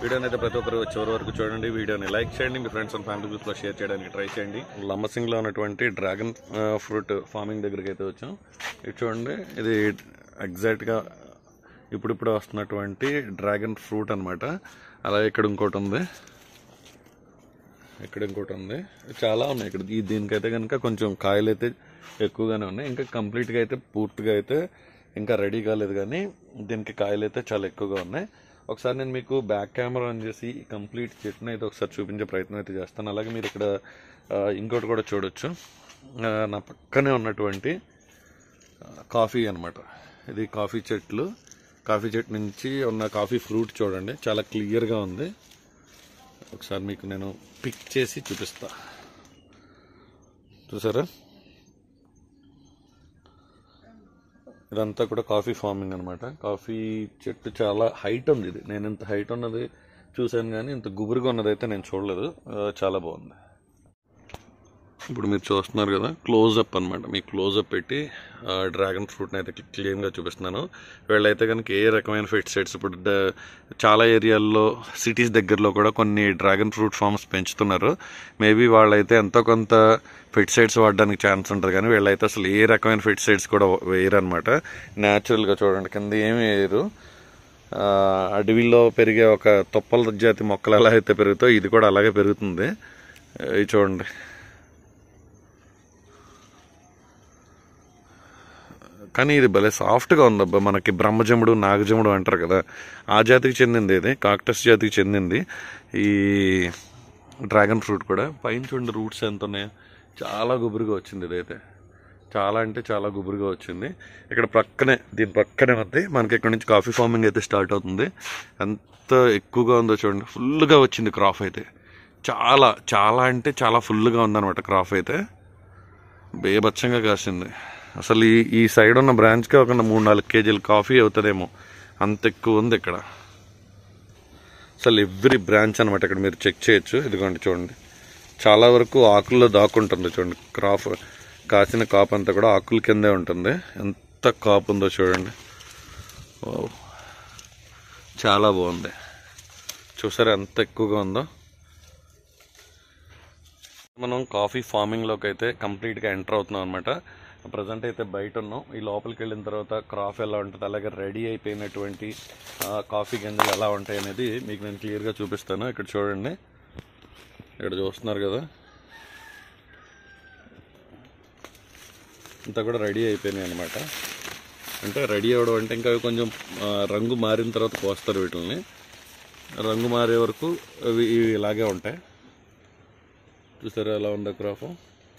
వీడియోని అయితే ప్రతి ఒక్కరు చివరి వరకు చూడండి వీడియోని లైక్ చేయండి మీ ఫ్రెండ్స్ అండ్ ఫ్యామిలీ గ్రూప్లో షేర్ చేయడానికి ట్రై చేయండి లంబసింగ్లో ఉన్నటువంటి డ్రాగన్ ఫ్రూట్ ఫార్మింగ్ దగ్గరికి అయితే వచ్చాం ఇది చూడండి ఇది ఎగ్జాక్ట్గా ఇప్పుడిప్పుడు వస్తున్నటువంటి డ్రాగన్ ఫ్రూట్ అన్నమాట అలాగే ఇక్కడ ఇంకోటి ఉంది ఇక్కడ ఇంకోటి ఉంది చాలా ఉన్నాయి ఇక్కడ ఈ దీనికైతే కనుక కొంచెం కాయలు అయితే ఎక్కువగానే ఉన్నాయి ఇంకా కంప్లీట్గా అయితే పూర్తిగా అయితే ఇంకా రెడీ కాలేదు కానీ దీనికి కాయలు అయితే చాలా ఎక్కువగా ఉన్నాయి ఒకసారి నేను మీకు బ్యాక్ కెమెరా ఆన్ చేసి ఈ కంప్లీట్ చెట్టుని అయితే ఒకసారి చూపించే ప్రయత్నం అయితే చేస్తాను అలాగే మీరు ఇక్కడ ఆ, ఇంకోటి కూడా చూడొచ్చు ఆ, నా పక్కనే ఉన్నటువంటి ఆ, కాఫీ అన్నమాట ఇది కాఫీ చెట్లు కాఫీ చెట్టు నుంచి ఉన్న కాఫీ ఫ్రూట్ చూడండి చాలా క్లియర్గా ఉంది ఒకసారి మీకు నేను పిక్ చేసి చూపిస్తా చూసారా ఇదంతా కూడా కాఫీ ఫార్మింగ్ అనమాట కాఫీ చెట్టు చాలా హైట్ ఉంది ఇది నేను ఇంత హైట్ ఉన్నది చూశాను కానీ ఇంత గుబురుగా ఉన్నది అయితే నేను చూడలేదు ఆ, చాలా బాగుంది ఇప్పుడు మీరు చూస్తున్నారు కదా క్లోజ్అప్ అనమాట మీ క్లోజ్అప్ పెట్టి ఆ, డ్రాగన్ ఫ్రూట్ని అయితే క్లీన్గా చూపిస్తున్నాను వీళ్ళైతే కనుక ఏ రకమైన ఫెస్టిసైడ్స్ ఇప్పుడు డ- చాలా ఏరియాల్లో సిటీస్ దగ్గరలో కూడా కొన్ని డ్రాగన్ ఫ్రూట్ ఫార్మ్స్ పెంచుతున్నారు మేబీ వాళ్ళైతే ఎంతో కొంత ఫెస్టిసైడ్స్ వాడడానికి ఛాన్స్ ఉంటుంది కానీ వీళ్ళైతే అసలు ఏ రకమైన ఫెస్టిసైడ్స్ కూడా వేయరు అనమాట న్యాచురల్గా చూడండి కింద ఏమి వేయరు ఆ, అడవిలో పెరిగే ఒక తొప్పల జాతి మొక్కలు ఎలా అయితే పెరుగుతాయో ఇది కూడా అలాగే పెరుగుతుంది ఇది చూడండి కానీ ఇది భలే సాఫ్ట్గా ఉందబ్బా మనకి బ్రహ్మజముడు నాగజముడు అంటారు కదా ఆ జాతికి చెందింది ఇది కాక్టస్ జాతికి చెందింది ఈ డ్రాగన్ ఫ్రూట్ కూడా పైన చూడండి రూట్స్ ఎంత ఉన్నాయో చాలా గుబురుగా వచ్చింది ఇదైతే చాలా అంటే చాలా గుబురుగా వచ్చింది ఇక్కడ పక్కనే దీని పక్కనే ఉంది మనకి ఇక్కడ నుంచి కాఫీ ఫార్మింగ్ అయితే స్టార్ట్ అవుతుంది ఎంత ఎక్కువగా ఉందో చూడండి ఫుల్గా వచ్చింది క్రాప్ అయితే చాలా చాలా అంటే చాలా ఫుల్గా ఉందన్నమాట క్రాప్ అయితే బేభత్సంగా కాసింది అసలు ఈ ఈ సైడ్ ఉన్న బ్రాంచ్కి ఒక మూడు నాలుగు కేజీలు కాఫీ అవుతుందేమో అంత ఎక్కువ ఉంది ఇక్కడ అసలు ఎవ్రీ బ్రాంచ్ అనమాట ఇక్కడ మీరు చెక్ చేయొచ్చు ఇదిగోండి చూడండి చాలా వరకు ఆకుల్లో దాక్కుంటుంది చూడండి క్రాప్ కాసిన కాపు అంతా కూడా ఆకుల కిందే ఉంటుంది ఎంత కాపు ఉందో చూడండి వావ్. చాలా బాగుంది చూసారా ఎంత ఎక్కువగా ఉందో మనం కాఫీ ఫార్మింగ్లోకి అయితే కంప్లీట్గా ఎంటర్ అవుతున్నాం అనమాట ప్రజెంట్ అయితే బయట ఉన్నాం ఈ లోపలికి వెళ్ళిన తర్వాత క్రాప్ ఎలా ఉంటుంది అలాగే రెడీ అయిపోయినటువంటి ఆ, కాఫీ గింజలు ఎలా ఉంటాయి అనేది మీకు నేను క్లియర్గా చూపిస్తాను ఇక్కడ చూడండి ఇక్కడ చూస్తున్నారు కదా ఇంత కూడా రెడీ అయిపోయినాయి అనమాట అంటే రెడీ అవ్వడం అంటే ఇంకా అవి కొంచెం ఆ, రంగు మారిన తర్వాత కోస్తారు వీటిని రంగు మారే వరకు అవి ఇవి ఇలాగే ఉంటాయి చూసారా ఎలా ఉందో క్రాప్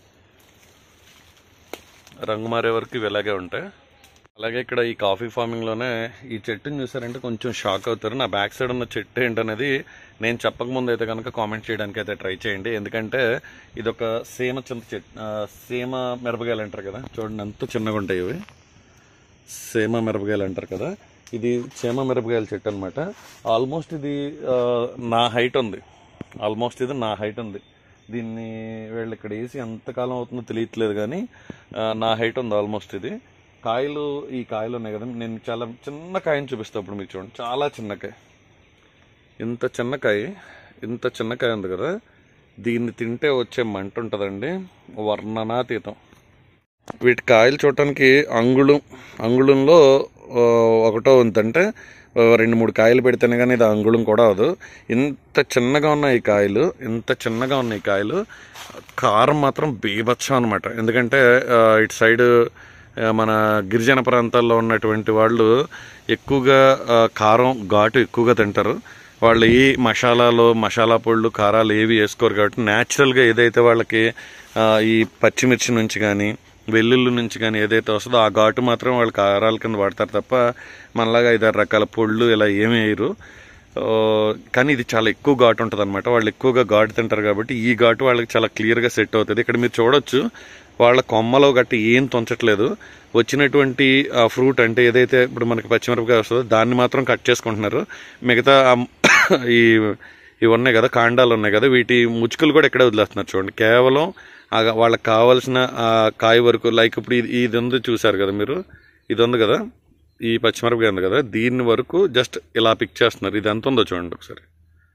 రంగు మారే వరకు ఇవి ఇలాగే ఉంటాయి అలాగే ఇక్కడ ఈ కాఫీ ఫార్మింగ్లోనే ఈ చెట్టుని చూసారంటే కొంచెం షాక్ అవుతారు నా బ్యాక్ సైడ్ ఉన్న చెట్టు ఏంటనేది నేను చెప్పకముందు అయితే కనుక కామెంట్ చేయడానికి అయితే ట్రై చేయండి ఎందుకంటే ఇది ఒక సీమ చింత చెట్టు ఆ, సీమ మిరపకాయలు అంటారు కదా చూడండి ఎంత చిన్నగా ఉంటాయి ఇవి సీమ మిరపకాయలు అంటారు కదా ఇది సీమ మిరపకాయల చెట్టు అనమాట ఆల్మోస్ట్ ఇది ఆ, నా హైట్ ఉంది ఆల్మోస్ట్ ఇది నా హైట్ ఉంది దీన్ని వీళ్ళు ఇక్కడ వేసి ఎంతకాలం అవుతుందో తెలియట్లేదు కానీ ఆ, నా హైట్ ఉంది ఆల్మోస్ట్ ఇది కాయలు ఈ కాయలు ఉన్నాయి కదా నేను చాలా చిన్న కాయని చూపిస్తాను ఇప్పుడు మీకు చూడండి చాలా చిన్న కాయ ఇంత చిన్న కాయ ఇంత చిన్న కాయ ఉంది కదా దీన్ని తింటే వచ్చే మంట ఉంటుందండి వర్ణనాతీతం వీటి కాయలు చూడటానికి అంగుళం అంగుళంలో ఆ, ఒకటో ఉందంటే ఆ, రెండు మూడు కాయలు పెడితేనే కానీ ఇది అంగుళం కూడా అవదు ఇంత చిన్నగా ఉన్నాయి ఈ కాయలు ఇంత చిన్నగా ఉన్నాయి ఈ కాయలు కారం మాత్రం బీభత్సం అనమాట ఎందుకంటే ఆ, ఇటు సైడ్ ఆ, మన గిరిజన ప్రాంతాల్లో ఉన్నటువంటి వాళ్ళు ఎక్కువగా ఆ, కారం ఘాటు ఎక్కువగా తింటారు వాళ్ళు ఈ మసాలాలు మసాలా పొళ్ళు కారాలు ఏవి వేసుకోరు కాబట్టి న్యాచురల్గా ఏదైతే వాళ్ళకి ఆ, ఈ పచ్చిమిర్చి నుంచి కానీ వెల్లుల్లి నుంచి కానీ ఏదైతే వస్తుందో ఆ ఘాటు మాత్రం వాళ్ళు కారాల కింద వాడతారు తప్ప మనలాగా ఐదారు రకాల పొళ్ళు ఇలా ఏమీ వేయరు ఆ, కానీ ఇది చాలా ఎక్కువ ఘాటు ఉంటుంది అనమాట వాళ్ళు ఎక్కువగా ఘాటు తింటారు కాబట్టి ఈ ఘాటు వాళ్ళకి చాలా క్లియర్గా సెట్ అవుతుంది ఇక్కడ మీరు చూడొచ్చు వాళ్ళ కొమ్మలో గట్టి ఏం తుంచట్లేదు వచ్చినటువంటి ఆ ఫ్రూట్ అంటే ఏదైతే ఇప్పుడు మనకి పచ్చిమిరపకాయ వస్తుందో దాన్ని మాత్రం కట్ చేసుకుంటున్నారు మిగతా ఆ- ఈ ఇవి ఉన్నాయి కదా కాండాలు ఉన్నాయి కదా వీటి ముచ్చుకలు కూడా ఇక్కడే వదిలేస్తున్నారు చూడండి కేవలం ఆ వాళ్ళకి కావాల్సిన ఆ కాయ వరకు లైక్ ఇప్పుడు ఇది ఇది ఉంది చూసారు కదా మీరు ఇది ఉంది కదా ఈ పచ్చిమిరపకాయ ఉంది కదా దీని వరకు జస్ట్ ఇలా పిక్ చేస్తున్నారు ఇది ఎంత ఉందో చూడండి ఒకసారి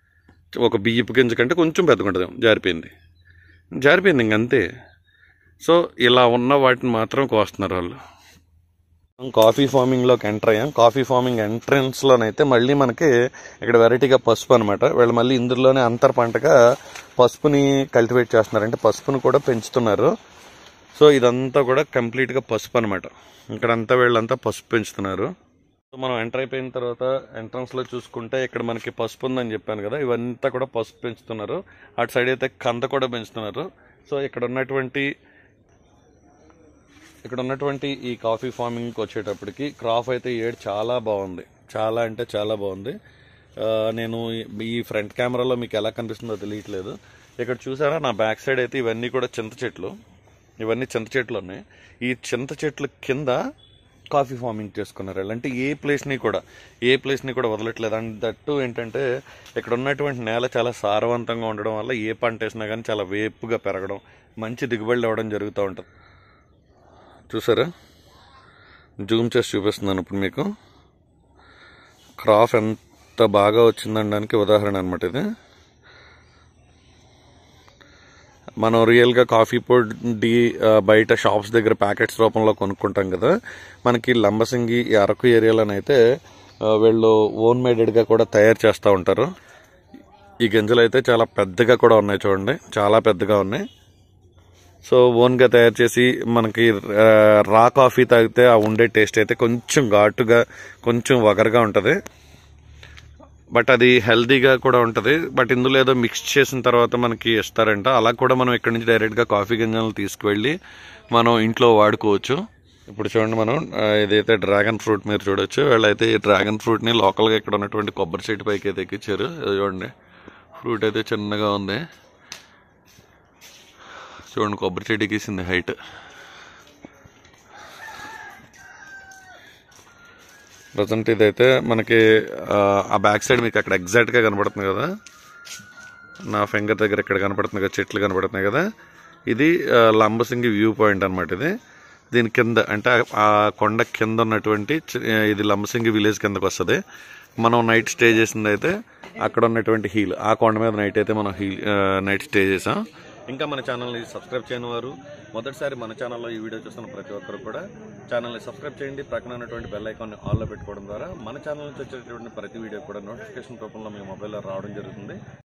ఒక బియ్యపు గింజ కంటే కొంచెం పెద్దగా ఉంటుంది జారిపోయింది జారిపోయింది ఇంకంతే సో ఇలా ఉన్న వాటిని మాత్రం కోస్తున్నారు వాళ్ళు కాఫీ ఫార్మింగ్లోకి ఎంటర్ అయ్యాం కాఫీ ఫార్మింగ్ ఎంట్రన్స్లోనైతే మళ్ళీ మనకి ఇక్కడ వెరైటీగా పసుపు అనమాట వీళ్ళు మళ్ళీ ఇందులోనే అంతర పంటగా పసుపుని కల్టివేట్ చేస్తున్నారు అంటే పసుపుని కూడా పెంచుతున్నారు సో ఇదంతా కూడా కంప్లీట్గా పసుపు అనమాట ఇక్కడంతా వీళ్ళంతా పసుపు పెంచుతున్నారు సో మనం ఎంటర్ అయిపోయిన తర్వాత ఎంట్రన్స్లో చూసుకుంటే ఇక్కడ మనకి పసుపు ఉందని చెప్పాను కదా ఇవంతా కూడా పసుపు పెంచుతున్నారు అటు సైడ్ అయితే కంద కూడా పెంచుతున్నారు సో ఇక్కడ ఉన్నటువంటి ఇక్కడ ఉన్నటువంటి ఈ కాఫీ ఫార్మింగ్కి వచ్చేటప్పటికి క్రాప్ అయితే ఏడు చాలా బాగుంది చాలా అంటే చాలా బాగుంది ఆ, నేను ఈ- ఈ ఫ్రంట్ కెమెరాలో మీకు ఎలా కనిపిస్తుందో తెలియట్లేదు ఇక్కడ చూసారా నా బ్యాక్ సైడ్ అయితే ఇవన్నీ కూడా చింత చెట్లు ఇవన్నీ చింత చెట్లు ఉన్నాయి ఈ చింత చెట్ల కింద కాఫీ ఫార్మింగ్ చేసుకున్నారు వీళ్ళు. అంటే ఏ ప్లేస్ని కూడా ఏ ప్లేస్ని కూడా వదలట్లేదు అండ్ దట్టు ఏంటంటే ఇక్కడ ఉన్నటువంటి నేల చాలా సారవంతంగా ఉండడం వల్ల ఏ పంట వేసినా కానీ చాలా వేపుగా పెరగడం మంచి దిగుబడులు అవ్వడం జరుగుతూ ఉంటుంది చూసారా జూమ్ చేసి చూపిస్తున్నాను ఇప్పుడు మీకు క్రాప్ ఎంత బాగా వచ్చిందనడానికి ఉదాహరణ అనమాట ఇది మనం రియల్గా కాఫీ పొడి ఆ, బయట షాప్స్ దగ్గర ప్యాకెట్స్ రూపంలో కొనుక్కుంటాం కదా మనకి లంబసింగి ఈ అరకు ఏరియాలోనైతే ఆ, వీళ్ళు ఓన్ మేడెడ్గా కూడా తయారు చేస్తూ ఉంటారు ఈ గింజలు అయితే చాలా పెద్దగా కూడా ఉన్నాయి చూడండి చాలా పెద్దగా ఉన్నాయి సో ఓన్గా తయారు చేసి మనకి ఆ, రా కాఫీ తాగితే ఆ ఉండే టేస్ట్ అయితే కొంచెం ఘాటుగా కొంచెం వగరగా ఉంటుంది బట్ అది హెల్తీగా కూడా ఉంటుంది బట్ ఇందులో ఏదో మిక్స్ చేసిన తర్వాత మనకి ఇస్తారంట అలా కూడా మనం ఇక్కడ నుంచి డైరెక్ట్గా కాఫీ గింజలు తీసుకువెళ్ళి మనం ఇంట్లో వాడుకోవచ్చు ఇప్పుడు చూడండి మనం ఆ, ఇదైతే డ్రాగన్ ఫ్రూట్ మీరు చూడొచ్చు వీళ్ళైతే ఈ డ్రాగన్ ఫ్రూట్ని లోకల్గా ఇక్కడ ఉన్నటువంటి కొబ్బరి చెట్టు పైకి అయితే ఎక్కించారు ఇది చూడండి ఫ్రూట్ అయితే చిన్నగా ఉంది చూడండి కొబ్బరి చెట్టు ఎక్కేసింది హైట్ ప్రజెంట్ ఇదైతే మనకి ఆ, ఆ బ్యాక్ సైడ్ మీకు అక్కడ ఎగ్జాక్ట్గా కనపడుతుంది కదా నా ఫింగర్ దగ్గర ఇక్కడ కనపడుతుంది కదా చెట్లు కనపడుతున్నాయి కదా ఇది ఆ, లంబసింగి వ్యూ పాయింట్ అనమాట ఇది దీని కింద అంటే ఆ కొండ కింద ఉన్నటువంటి చి- ఇది లంబసింగి విలేజ్ కిందకు వస్తుంది మనం నైట్ స్టే చేసింది అయితే అక్కడ ఉన్నటువంటి హీల్ ఆ కొండ మీద నైట్ అయితే మనం హీల్ నైట్ స్టే చేసాం ఇంకా మన ఛానల్ని సబ్స్క్రైబ్ చేయని వారు మొదటిసారి మన ఛానల్లో ఈ వీడియో చూస్తున్న ప్రతి ఒక్కరు కూడా ఛానల్ని సబ్స్క్రైబ్ చేయండి ప్రక్కన ఉన్నటువంటి బెల్ ఐకాన్ని ఆన్లో పెట్టుకోవడం ద్వారా మన ఛానల్ నుంచి వచ్చేటువంటి ప్రతి వీడియో కూడా నోటిఫికేషన్ రూపంలో మీ మొబైల్లో రావడం జరుగుతుంది